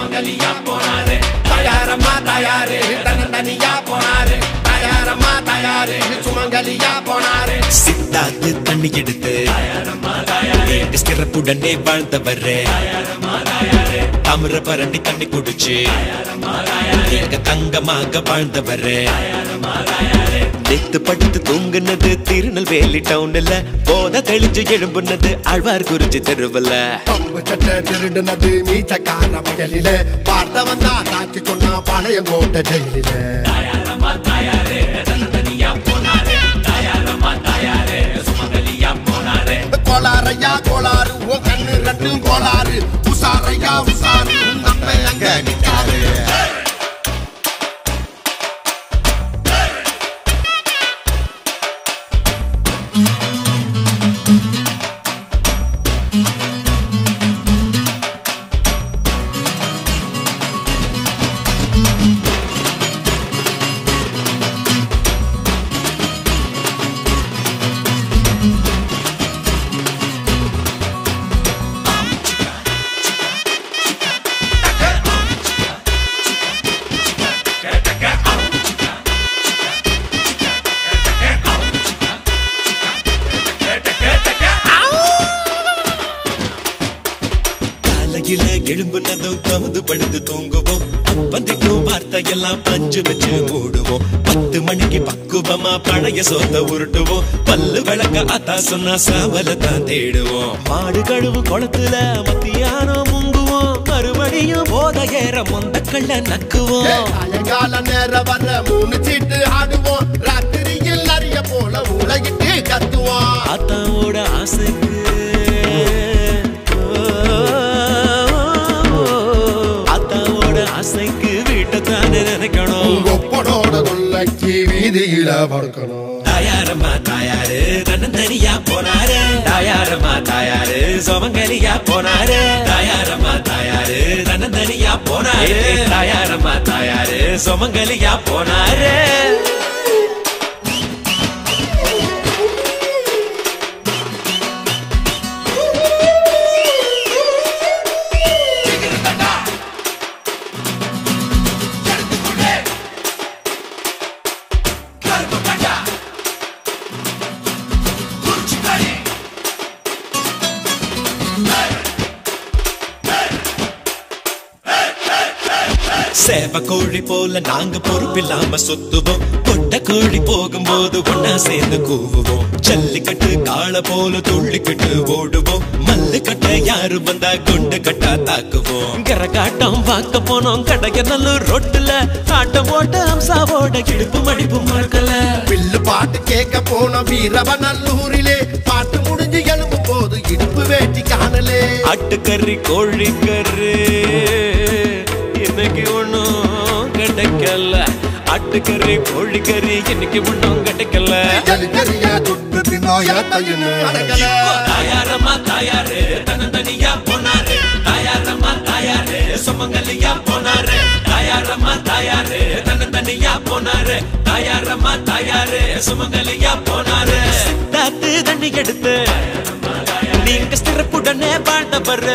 சுமங்கலியா போனாரு தயாரம்மா தயாரு தனியா போனாரு தயாரம்மா தயாரு சுமங்கலியா போனாரு சித்தாத்து தண்ணி எடுத்து நீண்ட சிறப்புடனே வாழ்ந்தவரே தாமிர பரண்டி தண்ணி குடிச்சு நீங்க தங்கமாக வாழ்ந்தவரே நேத்து படுத்து தூங்குனது திருநெல்வேலி டவுன்ல போத தெளிஞ்சு எழும்புனது ஆழ்வார் குறிச்சி தெருவுல பம்பு சட்டை திருடுனது மீச்சக்கார வயலிலே பார்த்த வந்தா சாட்சி சொன்னா பழைய கோட்டை ஜெயிலிலே கோளாறையா கோளாறு ஓ கண்ணு ரெண்டும் கோளாறு உசாரையா உசாரு உன் நம்ம அங்க நிக்காரு காலையில எழும்புனதும் கமுது படுத்து தூங்குவோம் அப்பந்திக்கும் வார்த்தையெல்லாம் பஞ்சு வச்சு மூடுவோம் பத்து மணிக்கு பக்குவமா பழைய சோத்த உருட்டுவோம் பல்லு விளக்க அத்தா சொன்னா சாவல தான் தேடுவோம் மாடு கழுவு குளத்துல மத்தியானம் முங்குவோம் மறுபடியும் போத ஏற மொந்த கள்ள நக்குவோம் சாயங்கால நேரம் வர மூணு சீட்டு ஆடுவோம் ராத்திரியில் அறிய போல உலகிட்டு கத்துவோம் ஆத்தாவோட ஆசைக்கு ஆத்தாவோட ஆசைக்கு வீட்டை தானே நினைக்கணும் ஒப்பனோட கொள்ளைக்கு வீதியில படுக்கணும் தாயாரம்மா தாயாரு தன்னந்தனியா போனாரு தாயாரம்மா தாயாரு சோமங்கலியா போனாரு தாயாரம்மா தாயாரு தன்னந்தனியா போனாரு தாயாரம்மா தாயாரு சோமங்கலியா போனாரு சேவ கோழி போல நாங்க பொறுப்பில்லாம சுத்துவோம் கொட்ட கோழி போகும்போது ஒன்னா சேர்ந்து கூவுவோம் ஜல்லிக்கட்டு காளை போல துள்ளிக்கிட்டு ஓடுவோம் மல்லு கட்ட யாரு வந்தா குண்டு கட்டா தாக்குவோம் கரகாட்டம் பார்க்க போனோம் கடைய நல்லூர் ரோட்டுல ஆட்டம் ஓட்ட அம்சாவோட இடுப்பு மடிப்பு மறக்கல பில்லு பாட்டு கேட்க போன வீரவநல்லூரிலே பாட்டு முடிஞ்சு எழும்பும் போது இடுப்பு வேட்டி காணலே ஆட்டுக்கறி கோழிக்கறி இன்னைக்கு ஒண்ணும் கிடைக்கல ஆட்டுக்கறி கோழிக்கறி இன்னைக்கு ஒண்ணும் கிடைக்கல ஜலிகரிய துட்டு தின்னோயத்தையும் அடங்கல தாயாரம்மா தாயாரு தனந்தனியா போனாரு தாயாரம்மா தாயாரு சுமங்கலியா போனாரு தாயாரம்மா தாயாரு தனந்தனியா போனாரு தாயாரம்மா தாயாரு சுமங்கலியா போனாரு தாத்து தண்ணி எடுத்து நீங்க சிறப்புடனே வாழ்ந்தவர்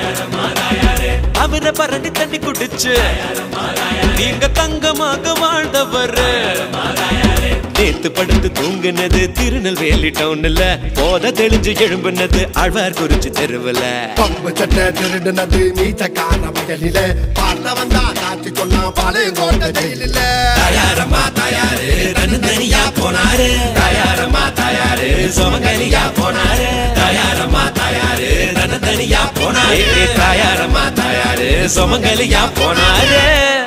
அவரை பரண்டி தண்ணி குடிச்சு நீங்க தங்கமாக வாழ்ந்தவர் நேத்து படுத்து தூங்குனது திருநெல்வேலி டவுன்ல போத தெளிஞ்சு எழும்புனது ஆழ்வார் குறிச்சு தெருவுல பம்பு சட்டை திருடுனது மீச்சக்கார வயலிலே பார்த்த வந்தா சாட்சி சொன்னா பழைய கோட்டை ஜெயிலில தாயாரம்மா தாயாரு தனியா போனாரு தாயாரம்மா தாயாரு சோமங்கலியா போனாரு தாயாரம்மா தாயாரு தனியா போனாரு தாயாரம்மா தாயாரு சோமங்கலியா போனாரு